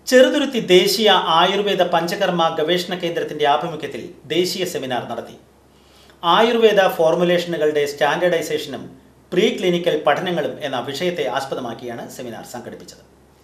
ചെറുതുരുത്തി ദേശീയ ആയുർവേദ പഞ്ചകർമ്മ ഗവേഷണ കേന്ദ്രത്തിന്റെ ആഭിമുഖ്യത്തിൽ ദേശീയ സെമിനാർ നടത്തി ആയുർവേദ ഫോർമുലേഷനുകളുടെ സ്റ്റാൻഡേർഡൈസേഷനും പ്രീ ക്ലിനിക്കൽ പഠനങ്ങളും എന്ന വിഷയത്തെ ആസ്പദമാക്കിയാണ് സെമിനാർ സംഘടിപ്പിച്ചത്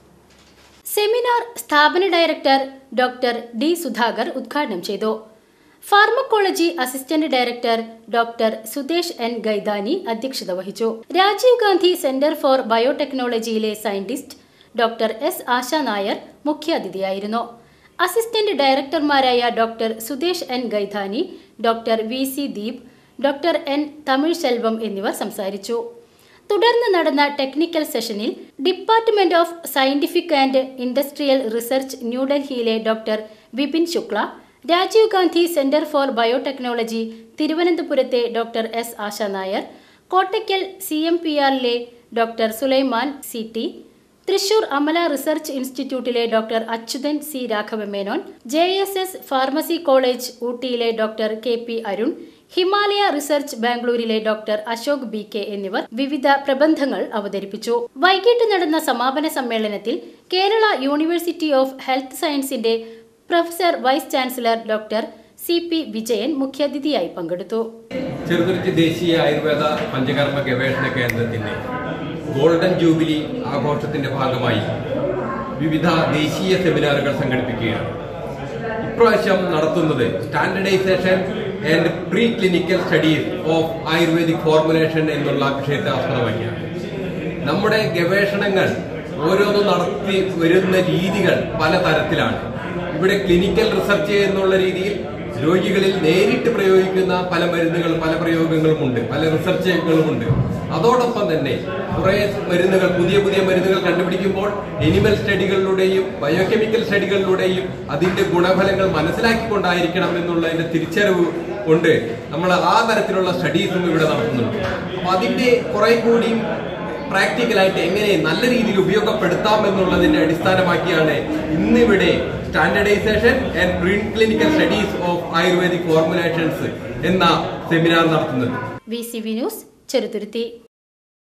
സെമിനാർ സ്ഥാപന ഡയറക്ടർ ഡോക്ടർ ഡി സുധാകർ ഉദ്ഘാടനം ചെയ്തു pharmacology assistant director doctor Sudesh N Gaidhani അധ്യക്ഷത വഹിച്ചു രാജീവ് ഗാന്ധി സെന്റർ ഫോർ ബയോടെക്നോളജിയിലെ scientist doctor S Asha Nair മുഖ്യാതിഥിയായിരുന്നു അസിസ്റ്റന്റ് ഡയറക്ടർമാരായ doctor Sudesh N Gaidhani doctor V C Deep doctor N Tamil Selvam എന്നിവർ സംസാരിച്ചു തുടർന്ന് നടന്ന ടെക്നിക്കൽ സെഷനിൽ department of scientific and industrial research ന്യൂഡൽഹിയിലെ doctor Vipin Shukla Rajiv Gandhi centre for biotechnology തിരുവനന്തപുരത്തെ doctor S Asha Nair Kottakkal C M P ആറിലെ doctor Sulaiman C T Thrissur Amala research ഇൻസ്റ്റിറ്റ്യൂട്ടിലെ doctor Achuthan C Raghava Menon J S S pharmacy college ഊട്ടിയിലെ doctor K P Arun Himalaya research ബാംഗ്ലൂരിലെ doctor Ashok B K എന്നിവർ വിവിധ പ്രബന്ധങ്ങൾ അവതരിപ്പിച്ചു വൈകിട്ട് നടന്ന സമാപന സമ്മേളനത്തിൽ കേരള യൂണിവേഴ്സിറ്റി ഓഫ് ഹെൽത്ത് സയൻസിന്റെ professor vice chancellor doctor C P Vijayan മുഖ്യാതിഥിയായി പങ്കെടുത്തു ചെറുതുരുത്തി ദേശീയ ആയുർവേദ പഞ്ചകർമ്മ ഗവേഷണ കേന്ദ്രത്തിന്റെ ഗോൾഡൻ ജൂബിലി ആഘോഷത്തിന്റെ ഭാഗമായി വിവിധ ദേശീയ സെമിനാറുകൾ സംഘടിപ്പിക്കുകയാണ് ഇപ്രാവശ്യം നടത്തുന്നത് standardisation and pre clinical studies of ayurvedic formulation എന്നുള്ള വിഷയത്തെ ആസ്പദമാക്കിയാണ് നമ്മുടെ ഗവേഷണങ്ങൾ ഓരോന്നും നടത്തി വരുന്ന രീതികൾ പല തരത്തിലാണ് ഇവിടെ ക്ലിനിക്കൽ റിസർച്ച് എന്നുള്ള രീതിയിൽ രോഗികളിൽ നേരിട്ട് പ്രയോഗിക്കുന്ന പല മരുന്നുകൾ പല പ്രയോഗങ്ങളുമുണ്ട് പല റിസർച്ചുകളുമുണ്ട് അതോടൊപ്പം തന്നെ കുറെ മരുന്നുകൾ പുതിയ പുതിയ മരുന്നുകൾ കണ്ടുപിടിക്കുമ്പോൾ എനിമൽ സ്റ്റഡികളിലൂടെയും ബയോകെമിക്കൽ സ്റ്റഡികളിലൂടെയും അതിന്റെ ഗുണഫലങ്ങൾ മനസ്സിലാക്കിക്കൊണ്ടായിരിക്കണം എന്നുള്ളതിന്റെ തിരിച്ചറിവ് കൊണ്ട് നമ്മൾ ആ തരത്തിലുള്ള സ്റ്റഡീസും ഇവിടെ നടത്തുന്നുണ്ട് അപ്പൊ അതിന്റെ കുറെ കൂടിയും പ്രാക്ടിക്കലായിട്ട് എങ്ങനെ നല്ല രീതിയിൽ ഉപയോഗപ്പെടുത്താം എന്നുള്ളതിനെ അടിസ്ഥാനമാക്കിയാണ് ഇന്നിവിടെ standardisation and pre clinical studies of ayurvedic formulations എന്ന സെമിനാർ നടത്തുന്നത് V C V news Cheruthuruthy